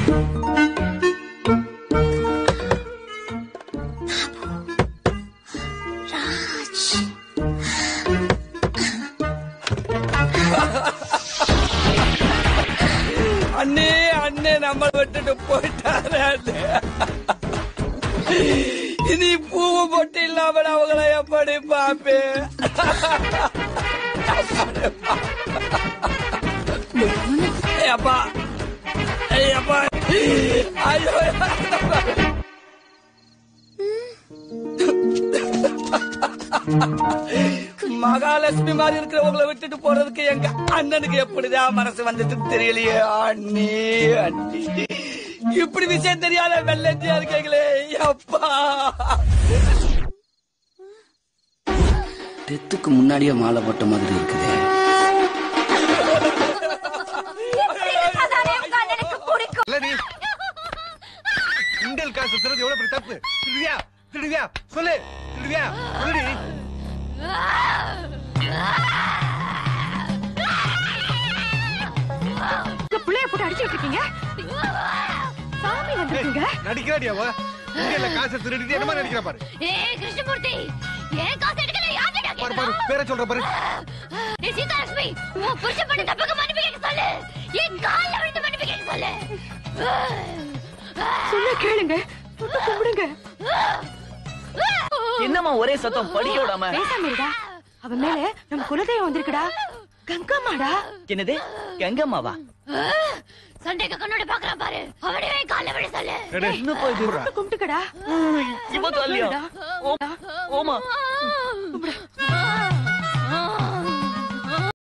அண்ணே அண்ணே நம்ம விட்டுட்டு போயிட்டாரு அண்ணே இனி பூவு பொட்டு இல்லாம நான் அவங்கள எப்படி பாப்பேன் ஏய் அப்பா ஏய் அப்பா ஐயோ மகாலட்சுமி மாதிரி இருக்கிறவங்களை விட்டுட்டு போறதுக்கு எங்க அண்ணனுக்கு எப்படிதான் மனசு வந்துச்சுன்னு தெரியலையே அண்ணி அண்ணி இப்படி விஷயம் தெரியாத வெள்ளஞ்சியா இருக்கீங்களே அப்பா டெத்துக்கு முன்னாடியே மாலை போட்ட மாதிரி இருக்குது இல்லடி இண்டல் காசு திருடுறது எவ்வளவு பெரிய தப்பு திருடியா திருடியா சொல்லு திருடியா சொல்லுடி பிள்ளைய போட்டு அடிச்சுட்டு இருக்கீங்க சாமி வந்திருக்கீங்க நடிக்கிறாடி அவ இண்டல்ல காசை திருடிட்டு என்ன மாதிரி நடிக்கிறா பாரு ஏய் கிருஷ்ணமூர்த்தி ஏன் காசு எடுக்கல யார்கிட்ட பாரு பாரு பேரை சொல்ற பாரு ஏய் சீதாலட்சுமி உன் புருஷன் பண்ண தப்புக்கு மன்னிப்பு கேட்க சொல்லு என் கால்ல விழுந்து மன்னிப்பு கேட்க சொல்லு சொன்ன கேளுங்க தொட்டு கும்பிடுங்க என்னம்மா ஒரே சத்தம் படிக்க விடாம பேசாம இருடா அவன் மேல நம்ம குலதெய்வம் வந்திருக்குடா கங்கம்மாடா என்னது கங்கம்மாவா சண்டைக்கு கண்ணோட பாக்குறான் பாரு அவனே கால்ல விழ சொல்லு எடு, என்னப்பா இது கும்பிடுறா. கும்பிட்டுக்கடா இவ காலியா ஓ- ஓமா ஆ.